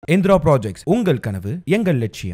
Indira projects உங்கள் கனவு எங்கள் லட்சியம்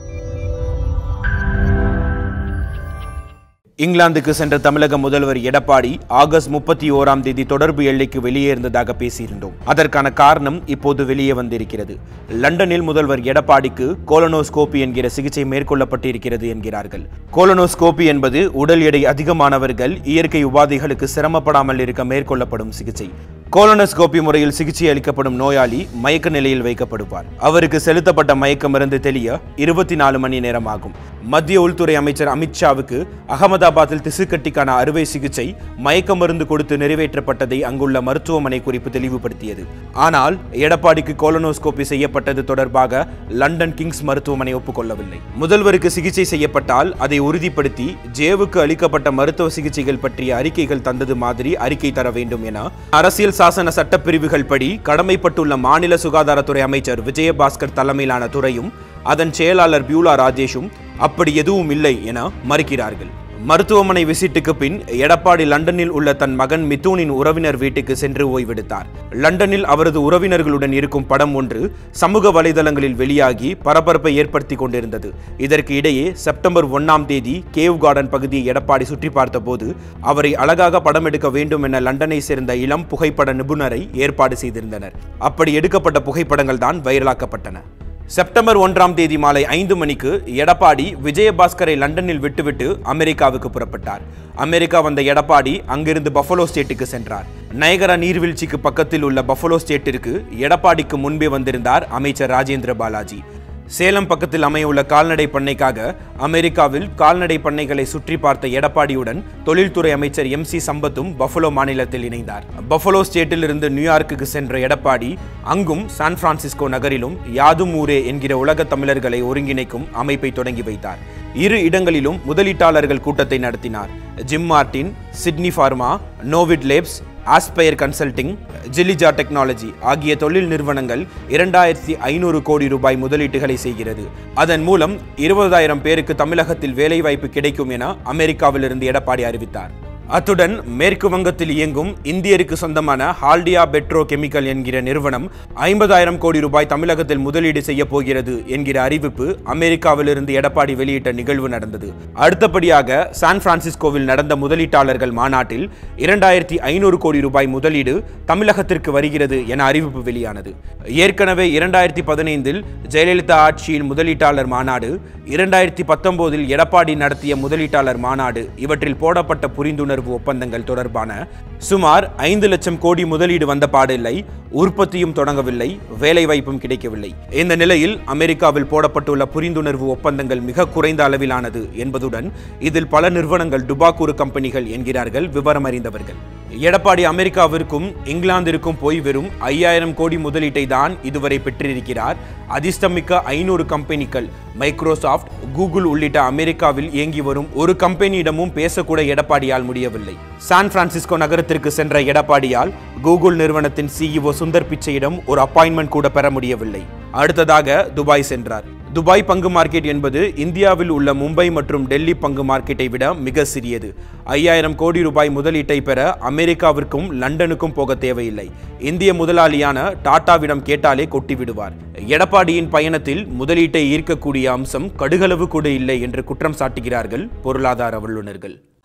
இங்கிலாந்துக்கு சென்ற தமிழக முதல்வர் எடப்பாடி ஆகஸ்ட் முப்பத்தி ஓராம் தேதி தொடர்பு எல்லைக்கு வெளியே இருந்ததாக பேசியிருந்தோம் அதற்கான காரணம் இப்போது வெளியே வந்திருக்கிறது லண்டனில் முதல்வர் எடப்பாடிக்கு கோலனோஸ்கோபி என்கிற சிகிச்சை மேற்கொள்ளப்பட்டிருக்கிறது என்கிறார்கள் கோலனோஸ்கோபி என்பது உடல் எடை அதிகமானவர்கள் இயற்கை உபாதைகளுக்கு சிரமப்படாமல் இருக்க மேற்கொள்ளப்படும் சிகிச்சை கோலனோஸ்கோபி முறையில் சிகிச்சை அளிக்கப்படும் நோயாளி மயக்க நிலையில் வைக்கப்படுவார் அவருக்கு செலுத்தப்பட்ட மயக்க மருந்து தெளிய இருபத்தி நாலு மணி நேரம் ஆகும் மத்திய உள்துறை அமைச்சர் அமித்ஷாவுக்கு அகமதாபாத்தில் திசுக்கட்டிக்கான அறுவை சிகிச்சை மயக்க மருந்து கொடுத்து நிறைவேற்றப்பட்டதை அங்குள்ள மருத்துவமனை குறிப்பு தெளிவுபடுத்தியது ஆனால் எடப்பாடிக்கு கோலனோஸ்கோபி செய்யப்பட்டது தொடர்பாக லண்டன் கிங்ஸ் மருத்துவமனை ஒப்புக்கொள்ளவில்லை முதல்வருக்கு சிகிச்சை செய்யப்பட்டால் அதை உறுதிப்படுத்தி ஜேவுக்கு அளிக்கப்பட்ட மருத்துவ சிகிச்சைகள் பற்றிய அறிக்கைகள் தந்தது மாதிரி அறிக்கை தர வேண்டும் என அரசியல் சாசன சட்டப்பிரிவுகள் படி கடமைப்பட்டுள்ள மாநில சுகாதாரத்துறை அமைச்சர் விஜயபாஸ்கர் தலைமையிலான துறையும் அதன் செயலாளர் பியூலா ராஜேஷும் அப்படி எதுவும் இல்லை என மறுக்கிறார்கள் மருத்துவமனை விசிட்டுக்கு பின் எடப்பாடி லண்டனில் உள்ள தன் மகன் மிதுனின் உறவினர் வீட்டுக்கு சென்று ஓய்வெடுத்தார் லண்டனில் அவரது உறவினர்களுடன் இருக்கும் படம் ஒன்று சமூக வலைதளங்களில் வெளியாகி பரபரப்பை ஏற்படுத்தி கொண்டிருந்தது இதற்கு இடையே செப்டம்பர் ஒன்னாம் தேதி கேவ் கார்டன் பகுதியை எடப்பாடி சுற்றி பார்த்தபோது அவரை அழகாக படம் எடுக்க வேண்டும் என லண்டனை சேர்ந்த இளம் புகைப்பட நிபுணரை ஏற்பாடு செய்திருந்தனர் அப்படி எடுக்கப்பட்ட புகைப்படங்கள் தான் வைரலாக்கப்பட்டன செப்டம்பர் ஒன்றாம் தேதி மாலை ஐந்து மணிக்கு எடப்பாடி விஜயபாஸ்கரை லண்டனில் விட்டுவிட்டு அமெரிக்காவுக்கு புறப்பட்டார் அமெரிக்கா வந்த எடப்பாடி அங்கிருந்து பஃபலோ ஸ்டேட்டுக்கு சென்றார் நயகரா நீர்வீழ்ச்சிக்கு பக்கத்தில் உள்ள பஃபலோ ஸ்டேட்டிற்கு எடப்பாடிக்கு முன்பே வந்திருந்தார் அமைச்சர் ராஜேந்திர பாலாஜி சேலம் பக்கத்தில் அமையுள்ள கால்நடை பண்ணைக்காக அமெரிக்காவில் கால்நடை பண்ணைகளை சுற்றி பார்த்த எடப்பாடியுடன் தொழில்துறை அமைச்சர் எம் சி சம்பத்தும் பஃபலோ மாநிலத்தில் இணைந்தார் பஃபலோ ஸ்டேட்டில் இருந்து நியூயார்க்குக்கு சென்ற எடப்பாடி அங்கும் சான் பிரான்சிஸ்கோ நகரிலும் யாதும் ஊரே என்கிற உலக தமிழர்களை ஒருங்கிணைக்கும் அமைப்பை தொடங்கி வைத்தார் இரு இடங்களிலும் முதலீட்டாளர்கள் கூட்டத்தை நடத்தினார் Jim Martin Sydney pharma Novit labs Aspire consulting ஜிலிஜா டெக்னாலஜி ஆகிய தொழில் நிறுவனங்கள் இரண்டாயிரத்தி ஐநூறு கோடி ரூபாய் முதலீட்டுகளை செய்கிறது அதன் மூலம் இருபதாயிரம் பேருக்கு தமிழகத்தில் வேலைவாய்ப்பு கிடைக்கும் என அமெரிக்காவிலிருந்து எடப்பாடி அறிவித்தார் அத்துடன் மேற்கு வங்கத்தில் இயங்கும் இந்தியருக்கு சொந்தமான ஹால்டியா பெட்ரோ கெமிக்கல் என்கிற நிறுவனம் ஐம்பதாயிரம் கோடி ரூபாய் தமிழகத்தில் முதலீடு செய்ய போகிறது என்கிற அறிவிப்பு அமெரிக்காவிலிருந்து எடப்பாடி வெளியிட்ட நிகழ்வு நடந்தது அடுத்தபடியாக சான் பிரான்சிஸ்கோவில் நடந்த முதலீட்டாளர்கள் மாநாட்டில் இரண்டாயிரத்தி ஐநூறு கோடி ரூபாய் முதலீடு தமிழகத்திற்கு வருகிறது என அறிவிப்பு வெளியானது ஏற்கனவே இரண்டாயிரத்தி பதினைந்தில் ஜெயலலிதா ஆட்சியில் முதலீட்டாளர் மாநாடு இரண்டாயிரத்தி பத்தொன்பதில் எடப்பாடி நடத்திய முதலீட்டாளர் மாநாடு இவற்றில் போடப்பட்ட புரிந்துணர்வு ஒப்பந்தங்கள் தொடர்பான சுமார் ஐந்து லட்சம் கோடி முதலீடு வந்த பாடில்லை உற்பத்தியும் தொடங்கவில்லை வேலைவாய்ப்பும் கிடைக்கவில்லை இந்த நிலையில் அமெரிக்காவில் போடப்பட்டுள்ள புரிந்துணர்வு ஒப்பந்தங்கள் மிக குறைந்த அளவிலானது என்பதுடன் இதில் பல நிறுவனங்கள் டுபாக்கூறு கம்பெனிகள் என்கிறார்கள் விவரம் அறிந்தவர்கள் எடப்பாடி அமெரிக்காவிற்கும் இங்கிலாந்திற்கும் போய் வெறும் ஐயாயிரம் கோடி முதலீட்டை தான் இதுவரை பெற்றிருக்கிறார் அதிர்ஷ்டமிக்க ஐநூறு கம்பெனிகள் மைக்ரோசாஃப்ட் கூகுள் உள்ளிட்ட அமெரிக்காவில் இயங்கி வரும் ஒரு கம்பெனியிடமும் பேசக்கூட எடப்பாடியால் முடியவில்லை சான் பிரான்சிஸ்கோ நகரத்திற்கு சென்ற எடப்பாடியால் கூகுள் நிறுவனத்தின் சிஇஓ சுந்தர் பிச்சையிடம் ஒரு அப்பாயின்மெண்ட் கூட பெற முடியவில்லை அடுத்ததாக துபாய் சென்றார் துபாய் பங்கு மார்க்கெட் என்பது இந்தியாவில் உள்ள மும்பை மற்றும் டெல்லி பங்கு மார்க்கெட்டை விட மிக சிறியது ஐயாயிரம் கோடி ரூபாய் முதலீட்டை பெற அமெரிக்காவிற்கும் லண்டனுக்கும் போக தேவையில்லை இந்திய முதலாளியான டாடாவிடம் கேட்டாலே கொட்டி விடுவார் எடப்பாடியின் பயணத்தில் முதலீட்டை ஈர்க்கக்கூடிய அம்சம் கடுகளவு கூட இல்லை என்று குற்றம் சாட்டுகிறார்கள் பொருளாதார வல்லுநர்கள்